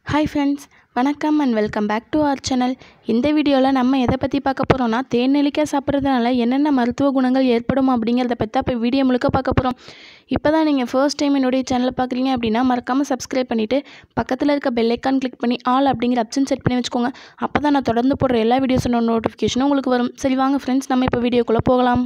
hi friends வணக்கம் and welcome back to our channel இந்த வீடியோவில் நம்ம எதை பற்றி பார்க்க போகிறோம்னா தேநெல்லிக்காய் சாப்பிட்றதுனால என்னென்ன மருத்துவ குணங்கள் ஏற்படும் அப்படிங்கிறத பற்றி தான் இப்போ வீடியோ முழுக்க பார்க்க போகிறோம் இப்போ தான் நீங்கள் ஃபர்ஸ்ட் டைம் என்னுடைய சேனலை பார்க்குறீங்க அப்படின்னா மறக்காமல் சப்ஸ்கிரைப் பண்ணிவிட்டு பக்கத்தில் இருக்க பெல் ஐக்கான் கிளிக் பண்ணி ஆல் அப்படிங்கிற ஆப்ஷன் செட் பண்ணி வச்சுக்கோங்க அப்போ தான் நான் தொடர்ந்து போடுற எல்லா வீடியோஸோட நோட்டிஃபிகேஷனும் உங்களுக்கு வரும் சரி வாங்க ஃப்ரெண்ட்ஸ் நம்ம இப்போ வீடியோக்குள்ளே போகலாம்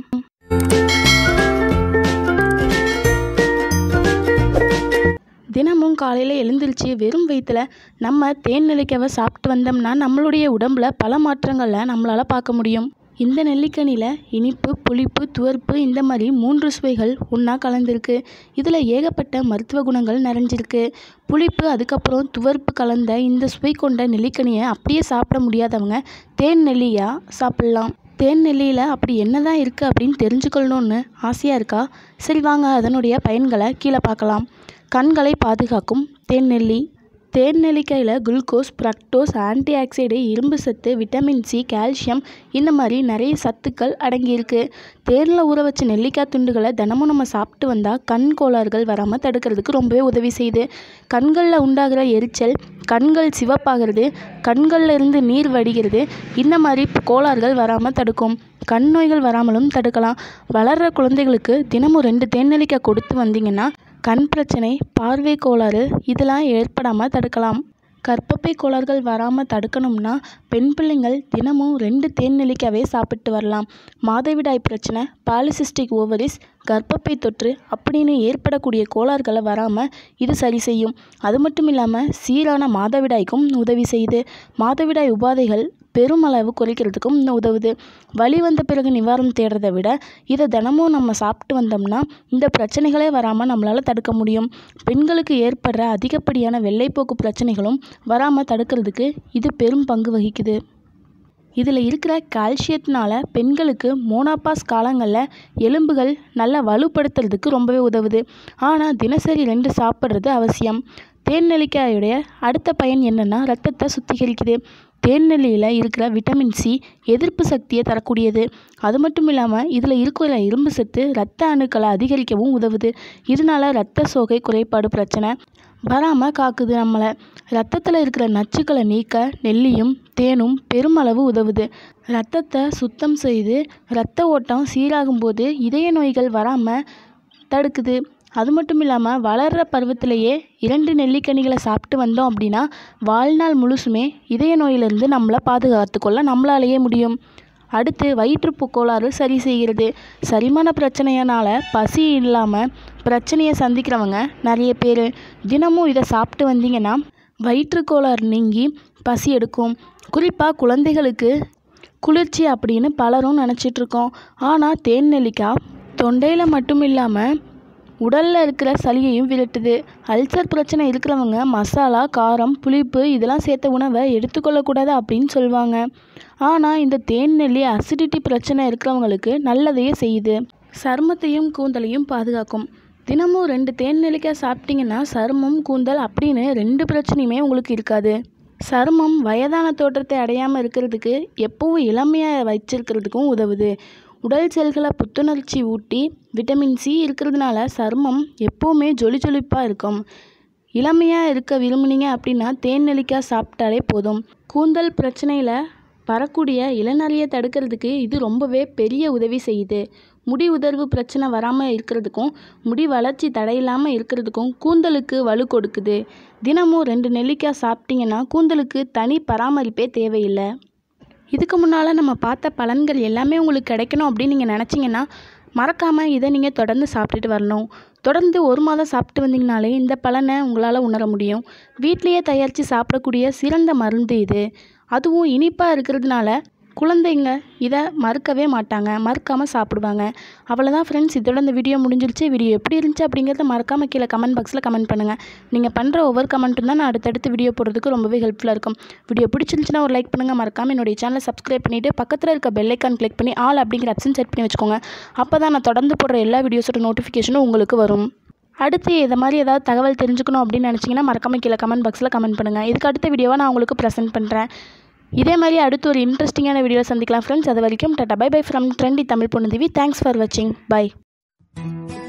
தினமும் காலையில் எழுந்திருச்சு வெறும் வயிற்றில் நம்ம தேன் நெல்லிக்காவை சாப்பிட்டு வந்தோம்னா நம்மளுடைய உடம்புல பல மாற்றங்களை நம்மளால் பார்க்க முடியும் இந்த நெல்லிக்கனியில் இனிப்பு புளிப்பு துவர்ப்பு இந்த மாதிரி மூன்று சுவைகள் ஒன்றா கலந்துருக்கு இதில் ஏகப்பட்ட மருத்துவ குணங்கள் நிறைஞ்சிருக்கு புளிப்பு அதுக்கப்புறம் துவர்ப்பு கலந்த இந்த சுவை கொண்ட நெல்லிக்கனியை அப்படியே சாப்பிட முடியாதவங்க தேன் நெல்லியாக சாப்பிட்லாம் தேன் நெல்லியில் அப்படி என்ன தான் இருக்குது அப்படின்னு தெரிஞ்சுக்கணுன்னு ஆசையாக இருக்கா சரி வாங்க அதனுடைய பயன்களை கீழே பார்க்கலாம் கண்களை பாதுகாக்கும் தேன் நெல்லி தேன் நெல்லிக்காயில் குளுக்கோஸ் ஃப்ரக்டோஸ் ஆன்டி ஆக்சைடு இரும்பு சத்து விட்டமின் சி கால்சியம் இந்த மாதிரி நிறைய சத்துக்கள் அடங்கியிருக்கு தேனில் ஊற வச்ச நெல்லிக்காய் துண்டுகளை தினமும் நம்ம சாப்பிட்டு வந்தால் கண் கோளாறுகள் வராமல் தடுக்கிறதுக்கு ரொம்பவே உதவி செய்யுது கண்களில் உண்டாகிற எரிச்சல் கண்கள் சிவப்பாகிறது கண்களில் இருந்து நீர் வடிகிறது இந்த மாதிரி கோளாறுகள் வராமல் தடுக்கும் கண் நோய்கள் வராமலும் தடுக்கலாம் வளர்கிற குழந்தைகளுக்கு தினமும் ரெண்டு தேநெல்லிக்காய் கொடுத்து வந்தீங்கன்னா கண் பிரச்சனை பார்வை கோளாறு இதெல்லாம் ஏற்படாமல் தடுக்கலாம் கர்ப்பப்பை கோளாறுகள் வராமல் தடுக்கணும்னா பெண் பிள்ளைங்கள் தினமும் ரெண்டு தேன் நெல்லிக்காவே சாப்பிட்டு வரலாம் மாதவிடாய் பிரச்சனை பாலிசிஸ்டிக் ஓவரிஸ் கர்ப்பப்பை தொற்று அப்படின்னு ஏற்படக்கூடிய கோளாறுகளை வராமல் இது சரி செய்யும் அது மட்டும் இல்லாமல் சீரான மாதவிடாய்க்கும் உதவி செய்யுது மாதவிடாய் உபாதைகள் பெருமளவு குறைக்கிறதுக்கும் இந்த உதவுது வலி வந்த பிறகு நிவாரணம் தேடுறதை விட இதை தினமும் நம்ம சாப்பிட்டு வந்தோம்னா இந்த பிரச்சனைகளே வராமல் நம்மளால் தடுக்க முடியும் பெண்களுக்கு ஏற்படுற அதிகப்படியான வெள்ளைப்போக்கு பிரச்சனைகளும் வராமல் தடுக்கிறதுக்கு இது பெரும் பங்கு வகிக்குது இதில் இருக்கிற கால்சியத்தினால பெண்களுக்கு மோனாபாஸ் காலங்களில் எலும்புகள் நல்லா வலுப்படுத்துறதுக்கு ரொம்பவே உதவுது ஆனால் தினசரி ரெண்டு சாப்பிட்றது அவசியம் தேன் நெல்லிக்காயுடைய அடுத்த பயன் என்னென்னா ரத்தத்தை சுத்திகரிக்குது தேன் நெல்லியில் இருக்கிற விட்டமின் சி எதிர்ப்பு சக்தியை தரக்கூடியது அது மட்டும் இல்லாமல் இதில் இருக்கிற இரும்பு சத்து இரத்த அணுக்களை அதிகரிக்கவும் உதவுது இதனால இரத்த சோகை குறைபாடு பிரச்சனை வராமல் காக்குது நம்மளை ரத்தத்தில் இருக்கிற நச்சுக்களை நீக்க நெல்லியும் தேனும் பெருமளவு உதவுது ரத்தத்தை சுத்தம் செய்து இரத்த ஓட்டம் சீராகும்போது இதய நோய்கள் வராமல் தடுக்குது அது மட்டும் இல்லாமல் வளர்கிற பருவத்திலேயே இரண்டு நெல்லிக்கனிகளை சாப்பிட்டு வந்தோம் அப்படின்னா வாழ்நாள் முழுசுமே இதய நோயிலிருந்து நம்மளை பாதுகாத்துக்கொள்ள நம்மளாலேயே முடியும் அடுத்து வயிற்றுப்பு கோளாறு சரி செய்கிறது சரிமான பிரச்சனையினால் பசி இல்லாமல் பிரச்சனையை சந்திக்கிறவங்க நிறைய பேர் தினமும் இதை சாப்பிட்டு வந்தீங்கன்னா வயிற்று கோளாறு நீங்கி பசி எடுக்கும் குறிப்பாக குழந்தைகளுக்கு குளிர்ச்சி அப்படின்னு பலரும் நினச்சிட்ருக்கோம் ஆனால் தேன் நெல்லிக்காய் தொண்டையில் மட்டும் இல்லாமல் உடலில் இருக்கிற சளியையும் விரட்டுது அல்சர் பிரச்சனை இருக்கிறவங்க மசாலா காரம் புளிப்பு இதெல்லாம் சேர்த்த உணவை எடுத்துக்கொள்ளக்கூடாது அப்படின்னு சொல்லுவாங்க ஆனால் இந்த தேன் நெல்லி அசிடிட்டி பிரச்சனை இருக்கிறவங்களுக்கு நல்லதையே செய்யுது சருமத்தையும் கூந்தலையும் பாதுகாக்கும் தினமும் ரெண்டு தேன் நெல்லிக்காய் சாப்பிட்டீங்கன்னா சருமம் கூந்தல் அப்படின்னு ரெண்டு பிரச்சனையுமே உங்களுக்கு இருக்காது சருமம் வயதான தோற்றத்தை அடையாமல் இருக்கிறதுக்கு எப்பவும் இளமையாக வச்சிருக்கிறதுக்கும் உதவுது உடல் செல்களை புத்துணர்ச்சி ஊட்டி விட்டமின் சி இருக்கிறதுனால சருமம் எப்போவுமே ஜொலி ஜொலிப்பாக இருக்கும் இளமையாக இருக்க விரும்புனீங்க அப்படின்னா தேன் நெல்லிக்காய் சாப்பிட்டாலே போதும் கூந்தல் பிரச்சனையில் வரக்கூடிய இளநறையை தடுக்கிறதுக்கு இது ரொம்பவே பெரிய உதவி செய்யுது முடி உதர்வு பிரச்சனை வராமல் இருக்கிறதுக்கும் முடி வளர்ச்சி தடையில்லாமல் இருக்கிறதுக்கும் கூந்தலுக்கு வலு கொடுக்குது தினமும் ரெண்டு நெல்லிக்காய் சாப்பிட்டீங்கன்னா கூந்தலுக்கு தனி பராமரிப்பே தேவையில்லை இதுக்கு முன்னால் நம்ம பார்த்த பலன்கள் எல்லாமே உங்களுக்கு கிடைக்கணும் அப்படின்னு நீங்கள் நினச்சிங்கன்னா மறக்காமல் இதை நீங்கள் தொடர்ந்து சாப்பிட்டுட்டு வரணும் தொடர்ந்து ஒரு மாதம் சாப்பிட்டு வந்தீங்கனாலே இந்த பலனை உங்களால் உணர முடியும் வீட்லேயே தயாரித்து சாப்பிடக்கூடிய சிறந்த மருந்து இது அதுவும் இனிப்பாக இருக்கிறதுனால குழந்தைங்க இதை மறுக்கவே மாட்டாங்க மறுக்காமல் சாப்பிடுவாங்க அவ்வளோதான் ஃப்ரெண்ட்ஸ் இதோட இந்த வீடியோ முடிஞ்சிருச்சு வீடியோ எப்படி இருந்துச்சு அப்படிங்கிறத மறக்காமல் கீழே கமெண்ட் பாக்ஸில் கமெண்ட் பண்ணுங்கள் நீங்கள் பண்ணுற ஒவ்வொரு கமெண்ட்டும் தான் நான் அடுத்தடுத்து வீடியோ போடுறதுக்கு ரொம்பவே ஹெல்ப்ஃபுல்லாக இருக்கும் வீடியோ பிடிச்சிருந்துச்சுன்னா ஒரு லைக் பண்ணுங்கள் மறக்காமல் என்னுடைய சேனலை சப்ஸ்கிரைப் பண்ணிவிட்டு பக்கத்தில் இருக்க பெல் ஐக்கான் கிளிக் பண்ணி ஆல் அப்படிங்கிற ஆப்ஷன் செட் பண்ணி வச்சுக்கோங்க அப்போ தான் நான் தொடர்ந்து போடுற எல்லா வீடியோஸோட நோட்டிஃபிகேஷனும் உங்களுக்கு வரும் அடுத்து இதை மாதிரி ஏதாவது தகவல் தெரிஞ்சுக்கணும் அப்படின்னு நினச்சிங்கன்னா மறக்காமல் கீழே கமெண்ட் பாக்ஸில் கமெண்ட் பண்ணுங்கள் இதுக்கு அடுத்த வீடியோவை நான் உங்களுக்கு ப்ரெசென்ட் பண்ணுறேன் இதே மாதிரி அடுத்து ஒரு இன்ட்ரெஸ்டிங்கான வீடியோ சந்திக்கலாம் ஃப்ரெண்ட்ஸ் அது வரைக்கும் டாட்டா bye bye from trendy Tamil பொண்ணு தேங்க்ஸ் ஃபார் வாட்சிங் பை